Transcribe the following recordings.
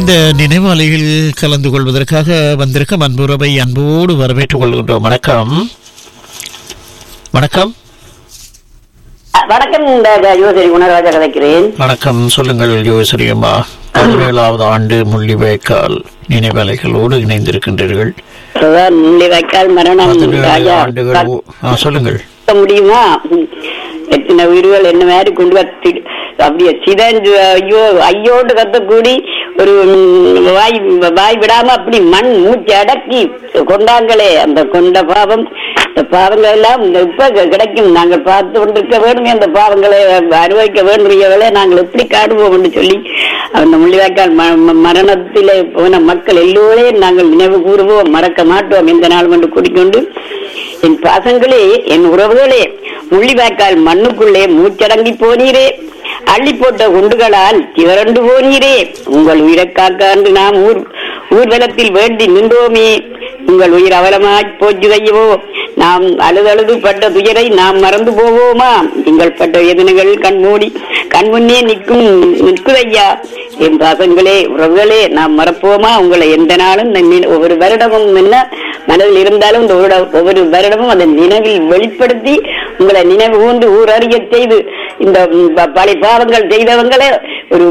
இந்த நினைவாலையில் கலந்து கொள்வதற்காக வந்திருக்கும் அன்புறவை அன்போடு வரவேற்றுக் கொள்கின்றோம் வணக்கம் வணக்கம் வணக்கம் இந்த யோசரி குணராஜா கதைக்கிறேன் வணக்கம் சொல்லுங்கள் யோசரி அம்மா பதினேழாவது ஆண்டு முள்ளிவாய்க்கால் நினைவாலைகளோடு இணைந்திருக்கின்றீர்கள் அதான் முள்ளிவாய்க்கால் மரணம் பதினேழு ராஜா ஆண்டுகள் ஓ- ஆ, சொல்லுங்கள் பார்க்க முடியுமா ம். எத்தனை உயிர்கள் என்ன மாதிரி கொண்டு வந்து அப்படியே சிதஞ்சு ஐயோ ஐயோட்டு கத்தக்கூடி ஒரு ம், வாய் வாய் விடாம அப்படி மண் மூச்சு அடக்கி கொண்டாங்களே அந்த கொண்ட பாவம் இந்த பாவங்கள் எல்லாம் இந்த இப்ப கிடைக்கும் நாங்கள் பார்த்து கொண்டிருக்க வேணுமே அந்த பாவங்களை அனுபவிக்க வேண்டியவளை நாங்கள் எப்படி காடுவோம் என்று சொல்லி அந்த முள்ளிவாய்க்கால் ம- ம- மரணத்திலே போன மக்கள் எல்லோரையும் நாங்கள் நினைவு கூறுவோம் மறக்க மாட்டோம் எந்த நாளும் என்று கூறிக்கொண்டு என் பாசங்களே என் உறவுகளே முள்ளிவாய்க்கால் மண்ணுக்குள்ளே மூச்சடங்கி போனீரே அள்ளி போட்ட குண்டுகளால் திரண்டு போனீரே உங்கள் உயிரை காக்காண்டு நாம் ஊர் ஊர்வலத்தில் வேண்டி நின்றோமே உங்கள் உயிர் அவலமாய் போச்சு தையவோ நாம் அழுதழுது பட்ட துயரை நாம் மறந்து போவோமா நீங்கள் பட்ட வேதனைகள் கண்மூடி கண்முன்னே நிற்கும் நிற்குதையா என் பாசங்களே உறவுகளே நாம் மறப்போமா உங்களை எந்த நாளும் இந்த நின- ஒவ்வொரு வருடமும் என்ன மனதில் இருந்தாலும் இந்த ஒரு ஒவ்வொரு வருடமும் அதை நினைவில் வெளிப்படுத்தி உங்களை நினைவு கூர்ந்து ஊர் அறிய செய்து இந்த ம், ப- பழைய பாவங்கள் செய்தவங்களை ஒரு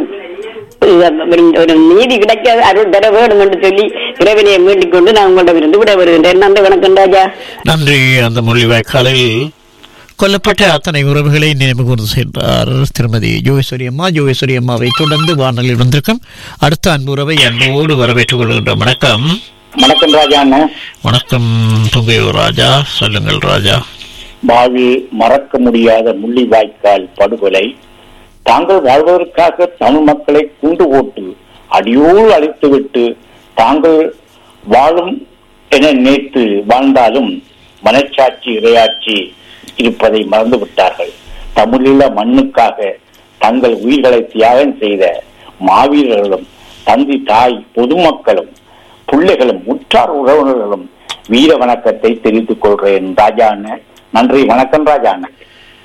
ஒரு- ஒரு நீதி கிடைக்க அருள் தர வேண்டும் என்று சொல்லி இறைவனையை மீண்டிக் கொண்டு நான் உங்களிடமிருந்து விட வருகின்றேன் நன்றி வணக்கம் ராஜா நன்றி அந்த முள்ளிவாய்க்காலில் கொல்லப்பட்ட அத்தனை உறவுகளை நினைவு கூர்ந்து சென்றார் திருமதி ஜோகேஸ்வரி அம்மா ஜோகேஸ்வரி அம்மாவை தொடர்ந்து வானொலியில் வந்திருக்கும் அடுத்த அன்புறவை அன்போடு வரவேற்றுக் கொள்கின்றோம் வணக்கம் வணக்கம் ராஜா அண்ணன் வணக்கம் துங்கையூர் ராஜா சொல்லுங்கள் ராஜா பாவி மறக்க முடியாத முள்ளிவாய்க்கால் படுகொலை தாங்கள் வாழ்வதற்காக தமிழ் மக்களை கூண்டு போட்டு அடியோடு அழித்துவிட்டு தாங்கள் வாழும் என நினைத்து வாழ்ந்தாலும் மனச்சாட்சி இரையாட்சி இருப்பதை மறந்து விட்டார்கள் தமிழீழ மண்ணுக்காக தங்கள் உயிர்களை தியாகம் செய்த மாவீரர்களும் தந்தி தாய் பொதுமக்களும் பிள்ளைகளும் உற்றார் உறவினர்களும் வீர வணக்கத்தை தெரிவித்துக் கொள்கிறேன் ராஜா அண்ணன் நன்றி வணக்கம் ராஜா அண்ணன்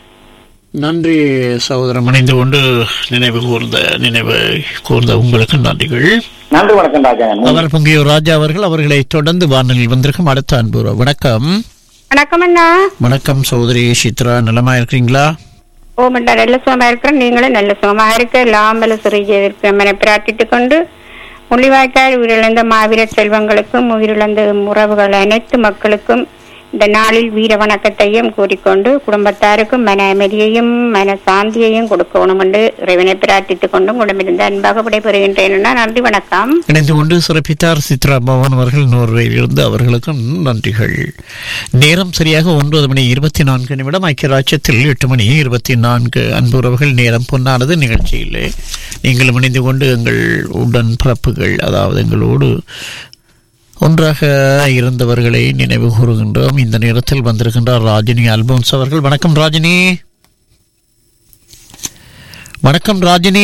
நன்றி சகோதரம் இணைந்து கொண்டு நினைவு கூர்ந்த நினைவு கூர்ந்த உங்களுக்கு நன்றிகள் நன்றி வணக்கம் ராஜா அண்ணன் அவர் பொங்கியூர் ராஜா அவர்கள் அவர்களை தொடர்ந்து வானொலியில் வந்திருக்கும் அடுத்த அன்புறவு வணக்கம் வணக்கம் அண்ணா வணக்கம் சகோதரி சித்ரா நலமா இருக்கிறீங்களா ஓமண்டா நல்ல சுகமா இருக்கிறேன் நீங்களும் நல்ல சுகமா இருக்க லாம்பல சிறிய பிரார்த்தித்து கொண்டு முள்ளிவாய்க்கால் உயிரிழந்த மாவீரர் செல்வங்களுக்கும் உயிரிழந்த உறவுகள் அனைத்து மக்களுக்கும் இந்த நாளில் வீர வணக்கத்தையும் கூறிக்கொண்டு குடும்பத்தாருக்கும் மன அமைதியையும் மன சாந்தியையும் கொடுக்கணும் என்று இறைவனை பிரார்த்தித்துக் கொண்டும் உடம்பிருந்த அன்பாக விடைபெறுகின்றேன் அண்ணா. நன்றி வணக்கம் இணைந்து கொண்டு சிறப்பித்தார் சித்ரா பவன் அவர்கள் நோர்வேயில் இருந்து அவர்களுக்கும் நன்றிகள் நேரம் சரியாக ஒன்பது மணி இருபத்தி நான்கு நிமிடம் ஐக்கிய ராஜ்யத்தில் எட்டு மணி இருபத்தி நான்கு அன்புறவுகள் நேரம் பொன்னானது நிகழ்ச்சியில் நீங்களும் இணைந்து கொண்டு எங்கள் உடன் பிறப்புகள் அதாவது எங்களோடு ஒன்றாக இருந்தவர்களை நினைவு கூறுகின்றோம் இந்த நேரத்தில் வந்திருக்கின்றார் ராஜினி அல்போன்ஸ் அவர்கள் வணக்கம் ராஜினி வணக்கம் ராஜினி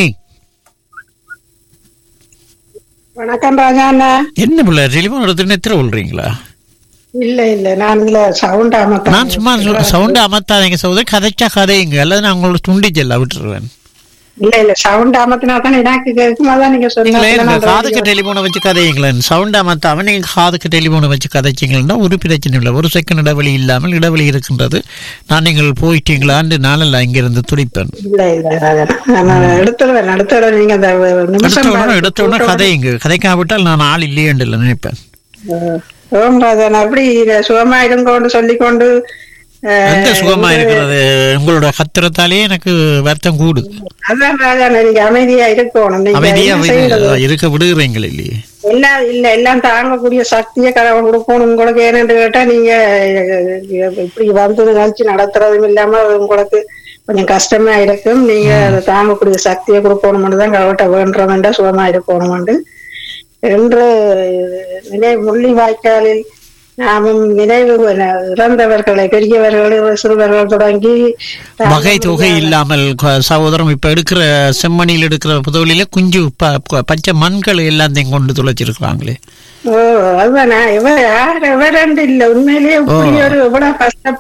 வணக்கம் ராஜா அண்ணா என்ன பிள்ளை டெலிஃபோன் எடுத்து நெத்திர விடுறீங்களா இல்ல இல்ல நான் இதுல சவுண்ட் நான் சும்மா சவுண்ட் அமர்த்தாதீங்க சகோதரி கதைச்சா கதையுங்க அல்லது நான் உங்களை துண்டிச்சல்ல விட்டுருவேன் இல்ல இல்ல சவுண்ட் அமத்தினா தான் எனக்கு கேட்கும் அதான் நீங்க நீங்களே இந்த சொன்னீங்க காதுக்கு டெலிஃபோனை வச்சு கதையுங்களேன் சவுண்ட் அமர்த்தாம நீங்க காதுக்கு டெலிஃபோனை வச்சு கதைச்சிங்கன்னா ஒரு பிரச்சனை இல்லை ஒரு செகண்ட் இடைவெளி இல்லாமல் இடைவெளி இருக்கின்றது நான் நீங்கள் போயிட்டீங்களான்னு நானல்ல இங்கிருந்து துடிப்பேன் இல்ல இல்ல ராஜா நான் எடுத்துடுவேன் எடுத்துடுவேன் நீங்க அந்த நிமிஷம் எடுத்த எடுத்த உடனே கதையுங்க கதைக்காவிட்டால் நான் ஆள் இல்லையேன்னு இல்லை நினைப்பேன் ஓம் ராஜா நான் அப்படி சுகமா இருங்கோன்னு சொல்லிக்கொண்டு அஹ், எந்த சுகமா இருக்கிறது உங்களோட கத்திரத்தாலேயே எனக்கு வருத்தம் கூடுது அதான் ராஜா நீங்க அமைதியா இருக்கணும் நீங்க அமைதியா என்ன செய்யறது? இருக்க விடுகிறீங்களே இல்லையே எல்லாம் இல்ல எல்லாம் தாங்கக்கூடிய சக்தியை கடவுள் கொடுக்கணும் உங்களுக்கு ஏன்னு கேட்டா நீங்க அஹ், இப்படி வந்து நினைச்சு நடத்துறதும் இல்லாம உங்களுக்கு கொஞ்சம் கஷ்டமா இருக்கும் நீங்க அதை தாங்கக்கூடிய சக்தியை கொடுக்கணும்னு தான் கடவுள்கிட்ட வேண்டுறோம்டா சுகமா இருக்கணும்னு என்று நினைவு முள்ளி வாய்க்காலில் நாமும் நினைவு இறந்தவர்களை பெரியவர்கள் சிறுவர்கள் தொடங்கி வகை தொகை இல்லாமல் க- சகோதரம் இப்ப எடுக்கிற செம்மணியில் எடுக்கிற புதவலியில குஞ்சு ப- ப- பச்சை மண்கள் எல்லாத்தையும் கொண்டு துளைச்சிருக்கிறாங்களே ஓ அதுதானே இவர் யார் எவரண்டு இல்ல உண்மையிலேயே இப்படி ஒரு இவ்வளவு கஷ்டப்பட்டு